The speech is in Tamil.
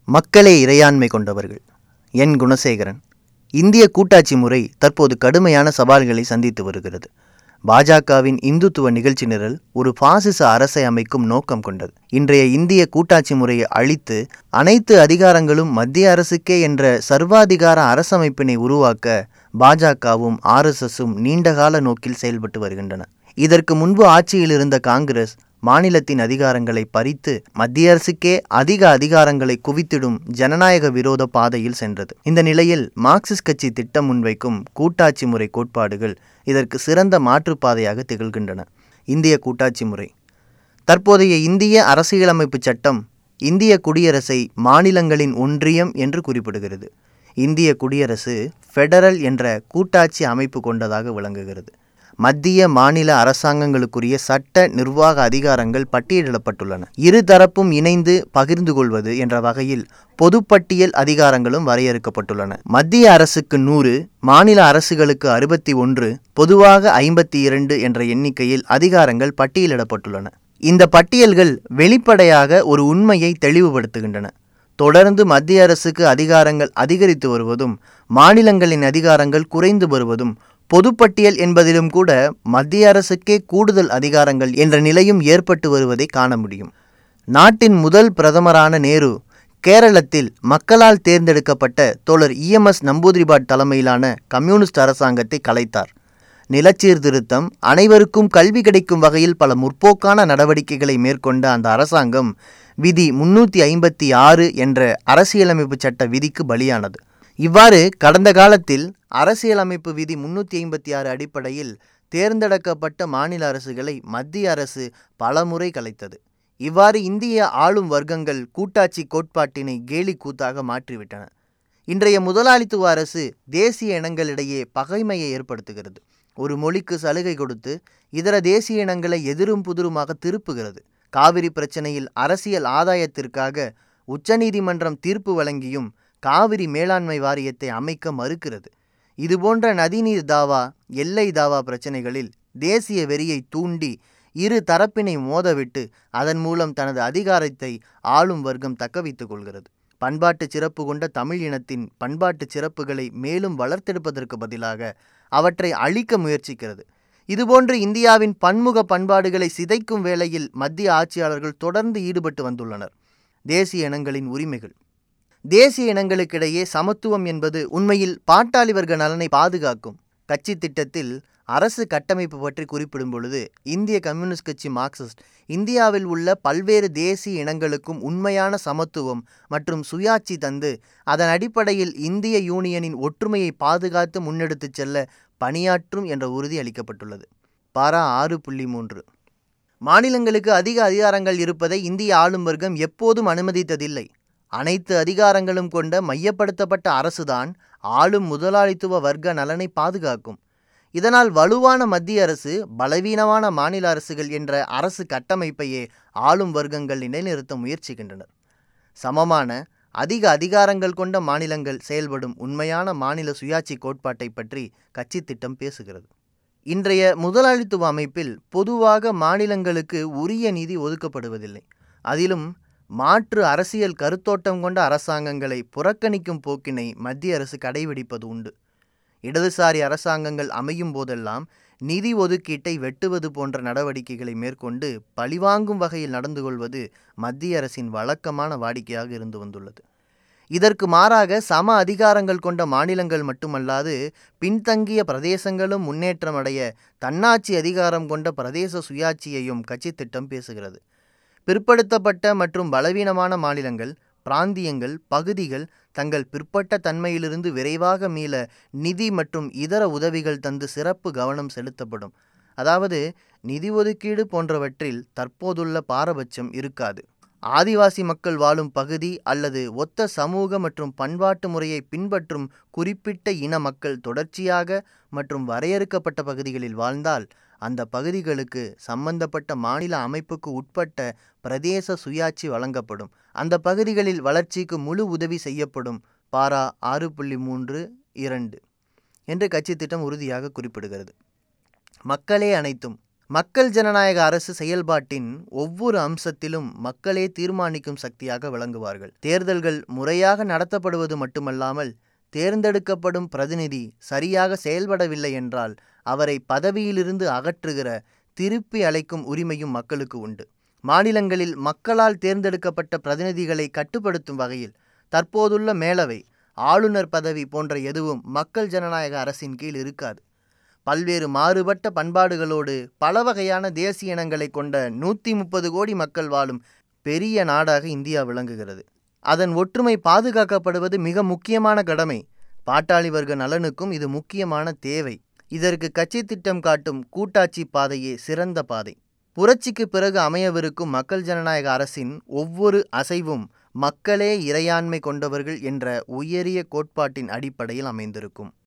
மக்களே இறையாண்மை கொண்டவர்கள் என் குணசேகரன் இந்திய கூட்டாட்சி முறை தற்போது கடுமையான சவால்களை சந்தித்து வருகிறது பாஜகவின் இந்துத்துவ நிகழ்ச்சி நிரல் ஒரு பாசிச அரசை அமைக்கும் நோக்கம் கொண்டது இன்றைய இந்திய கூட்டாட்சி முறையை அழித்து அனைத்து அதிகாரங்களும் மத்திய அரசுக்கே என்ற சர்வாதிகார அரசமைப்பினை உருவாக்க பாஜகவும் ஆர்எஸ்எஸும் நீண்டகால நோக்கில் செயல்பட்டு வருகின்றன இதற்கு முன்பு ஆட்சியில் இருந்த காங்கிரஸ் மாநிலத்தின் அதிகாரங்களை பறித்து மத்திய அரசுக்கே அதிக அதிகாரங்களை குவித்திடும் ஜனநாயக விரோத பாதையில் சென்றது இந்த நிலையில் மார்க்சிஸ்ட் கட்சி திட்டம் முன்வைக்கும் கூட்டாட்சி முறை கோட்பாடுகள் இதற்கு சிறந்த மாற்றுப்பாதையாக திகழ்கின்றன இந்திய கூட்டாட்சி முறை தற்போதைய இந்திய அரசியலமைப்பு சட்டம் இந்திய குடியரசை மாநிலங்களின் ஒன்றியம் என்று குறிப்பிடுகிறது இந்திய குடியரசு ஃபெடரல் என்ற கூட்டாட்சி அமைப்பு கொண்டதாக விளங்குகிறது மத்திய மாநில அரசாங்கங்களுக்குரிய சட்ட நிர்வாக அதிகாரங்கள் பட்டியலிடப்பட்டுள்ளன இரு தரப்பும் இணைந்து பகிர்ந்து கொள்வது என்ற வகையில் பொதுப்பட்டியல் அதிகாரங்களும் வரையறுக்கப்பட்டுள்ளன மத்திய அரசுக்கு நூறு மாநில அரசுகளுக்கு அறுபத்தி ஒன்று பொதுவாக ஐம்பத்தி இரண்டு என்ற எண்ணிக்கையில் அதிகாரங்கள் பட்டியலிடப்பட்டுள்ளன இந்த பட்டியல்கள் வெளிப்படையாக ஒரு உண்மையை தெளிவுபடுத்துகின்றன தொடர்ந்து மத்திய அரசுக்கு அதிகாரங்கள் அதிகரித்து வருவதும் மாநிலங்களின் அதிகாரங்கள் குறைந்து வருவதும் பொதுப்பட்டியல் என்பதிலும் கூட மத்திய அரசுக்கே கூடுதல் அதிகாரங்கள் என்ற நிலையும் ஏற்பட்டு வருவதை காண முடியும் நாட்டின் முதல் பிரதமரான நேரு கேரளத்தில் மக்களால் தேர்ந்தெடுக்கப்பட்ட தோழர் இஎம்எஸ் நம்பூதிரிபாட் தலைமையிலான கம்யூனிஸ்ட் அரசாங்கத்தை கலைத்தார் நிலச்சீர்திருத்தம் அனைவருக்கும் கல்வி கிடைக்கும் வகையில் பல முற்போக்கான நடவடிக்கைகளை மேற்கொண்ட அந்த அரசாங்கம் விதி முன்னூற்றி ஐம்பத்தி ஆறு என்ற அரசியலமைப்பு சட்ட விதிக்கு பலியானது இவ்வாறு கடந்த காலத்தில் அரசியலமைப்பு விதி முன்னூற்றி ஐம்பத்தி ஆறு அடிப்படையில் தேர்ந்தெடுக்கப்பட்ட மாநில அரசுகளை மத்திய அரசு பலமுறை கலைத்தது இவ்வாறு இந்திய ஆளும் வர்க்கங்கள் கூட்டாட்சி கோட்பாட்டினை கேலி கூத்தாக மாற்றிவிட்டன இன்றைய முதலாளித்துவ அரசு தேசிய இனங்களிடையே பகைமையை ஏற்படுத்துகிறது ஒரு மொழிக்கு சலுகை கொடுத்து இதர தேசிய இனங்களை எதிரும் புதிருமாக திருப்புகிறது காவிரி பிரச்சனையில் அரசியல் ஆதாயத்திற்காக உச்சநீதிமன்றம் தீர்ப்பு வழங்கியும் காவிரி மேலாண்மை வாரியத்தை அமைக்க மறுக்கிறது இதுபோன்ற நதிநீர் தாவா எல்லை தாவா பிரச்சனைகளில் தேசிய வெறியை தூண்டி இரு தரப்பினை மோதவிட்டு அதன் மூலம் தனது அதிகாரத்தை ஆளும் வர்க்கம் தக்கவைத்துக் கொள்கிறது பண்பாட்டு சிறப்பு கொண்ட தமிழ் இனத்தின் பண்பாட்டு சிறப்புகளை மேலும் வளர்த்தெடுப்பதற்கு பதிலாக அவற்றை அழிக்க முயற்சிக்கிறது இதுபோன்று இந்தியாவின் பன்முக பண்பாடுகளை சிதைக்கும் வேளையில் மத்திய ஆட்சியாளர்கள் தொடர்ந்து ஈடுபட்டு வந்துள்ளனர் தேசிய இனங்களின் உரிமைகள் தேசிய இனங்களுக்கிடையே சமத்துவம் என்பது உண்மையில் பாட்டாளி வர்க்க நலனை பாதுகாக்கும் கட்சி திட்டத்தில் அரசு கட்டமைப்பு பற்றி குறிப்பிடும் பொழுது இந்திய கம்யூனிஸ்ட் கட்சி மார்க்சிஸ்ட் இந்தியாவில் உள்ள பல்வேறு தேசிய இனங்களுக்கும் உண்மையான சமத்துவம் மற்றும் சுயாட்சி தந்து அதன் அடிப்படையில் இந்திய யூனியனின் ஒற்றுமையை பாதுகாத்து முன்னெடுத்துச் செல்ல பணியாற்றும் என்ற உறுதி அளிக்கப்பட்டுள்ளது பாரா ஆறு புள்ளி மூன்று மாநிலங்களுக்கு அதிக அதிகாரங்கள் இருப்பதை இந்திய ஆளும் வர்க்கம் எப்போதும் அனுமதித்ததில்லை அனைத்து அதிகாரங்களும் கொண்ட மையப்படுத்தப்பட்ட அரசுதான் ஆளும் முதலாளித்துவ வர்க்க நலனை பாதுகாக்கும் இதனால் வலுவான மத்திய அரசு பலவீனமான மாநில அரசுகள் என்ற அரசு கட்டமைப்பையே ஆளும் வர்க்கங்கள் நிலைநிறுத்த முயற்சிக்கின்றனர் சமமான அதிக அதிகாரங்கள் கொண்ட மாநிலங்கள் செயல்படும் உண்மையான மாநில சுயாட்சி கோட்பாட்டை பற்றி கட்சி திட்டம் பேசுகிறது இன்றைய முதலாளித்துவ அமைப்பில் பொதுவாக மாநிலங்களுக்கு உரிய நிதி ஒதுக்கப்படுவதில்லை அதிலும் மாற்று அரசியல் கருத்தோட்டம் கொண்ட அரசாங்கங்களை புறக்கணிக்கும் போக்கினை மத்திய அரசு கடைபிடிப்பது உண்டு இடதுசாரி அரசாங்கங்கள் அமையும் போதெல்லாம் நிதி ஒதுக்கீட்டை வெட்டுவது போன்ற நடவடிக்கைகளை மேற்கொண்டு பழிவாங்கும் வகையில் நடந்து கொள்வது மத்திய அரசின் வழக்கமான வாடிக்கையாக இருந்து வந்துள்ளது இதற்கு மாறாக சம அதிகாரங்கள் கொண்ட மாநிலங்கள் மட்டுமல்லாது பின்தங்கிய பிரதேசங்களும் முன்னேற்றமடைய தன்னாட்சி அதிகாரம் கொண்ட பிரதேச சுயாட்சியையும் கட்சி திட்டம் பேசுகிறது பிற்படுத்தப்பட்ட மற்றும் பலவீனமான மாநிலங்கள் பிராந்தியங்கள் பகுதிகள் தங்கள் பிற்பட்ட தன்மையிலிருந்து விரைவாக மீள நிதி மற்றும் இதர உதவிகள் தந்து சிறப்பு கவனம் செலுத்தப்படும் அதாவது நிதி ஒதுக்கீடு போன்றவற்றில் தற்போதுள்ள பாரபட்சம் இருக்காது ஆதிவாசி மக்கள் வாழும் பகுதி அல்லது ஒத்த சமூக மற்றும் பண்பாட்டு முறையை பின்பற்றும் குறிப்பிட்ட இன மக்கள் தொடர்ச்சியாக மற்றும் வரையறுக்கப்பட்ட பகுதிகளில் வாழ்ந்தால் அந்த பகுதிகளுக்கு சம்பந்தப்பட்ட மாநில அமைப்புக்கு உட்பட்ட பிரதேச சுயாட்சி வழங்கப்படும் அந்த பகுதிகளில் வளர்ச்சிக்கு முழு உதவி செய்யப்படும் பாரா ஆறு புள்ளி மூன்று இரண்டு என்று கட்சி திட்டம் உறுதியாக குறிப்பிடுகிறது மக்களே அனைத்தும் மக்கள் ஜனநாயக அரசு செயல்பாட்டின் ஒவ்வொரு அம்சத்திலும் மக்களே தீர்மானிக்கும் சக்தியாக விளங்குவார்கள் தேர்தல்கள் முறையாக நடத்தப்படுவது மட்டுமல்லாமல் தேர்ந்தெடுக்கப்படும் பிரதிநிதி சரியாக செயல்படவில்லை என்றால் அவரை பதவியிலிருந்து அகற்றுகிற திருப்பி அழைக்கும் உரிமையும் மக்களுக்கு உண்டு மாநிலங்களில் மக்களால் தேர்ந்தெடுக்கப்பட்ட பிரதிநிதிகளை கட்டுப்படுத்தும் வகையில் தற்போதுள்ள மேலவை ஆளுநர் பதவி போன்ற எதுவும் மக்கள் ஜனநாயக அரசின் கீழ் இருக்காது பல்வேறு மாறுபட்ட பண்பாடுகளோடு பல வகையான தேசிய இனங்களை கொண்ட நூற்றி முப்பது கோடி மக்கள் வாழும் பெரிய நாடாக இந்தியா விளங்குகிறது அதன் ஒற்றுமை பாதுகாக்கப்படுவது மிக முக்கியமான கடமை பாட்டாளி வர்க்க நலனுக்கும் இது முக்கியமான தேவை இதற்கு கட்சி திட்டம் காட்டும் கூட்டாட்சி பாதையே சிறந்த பாதை புரட்சிக்கு பிறகு அமையவிருக்கும் மக்கள் ஜனநாயக அரசின் ஒவ்வொரு அசைவும் மக்களே இறையாண்மை கொண்டவர்கள் என்ற உயரிய கோட்பாட்டின் அடிப்படையில் அமைந்திருக்கும்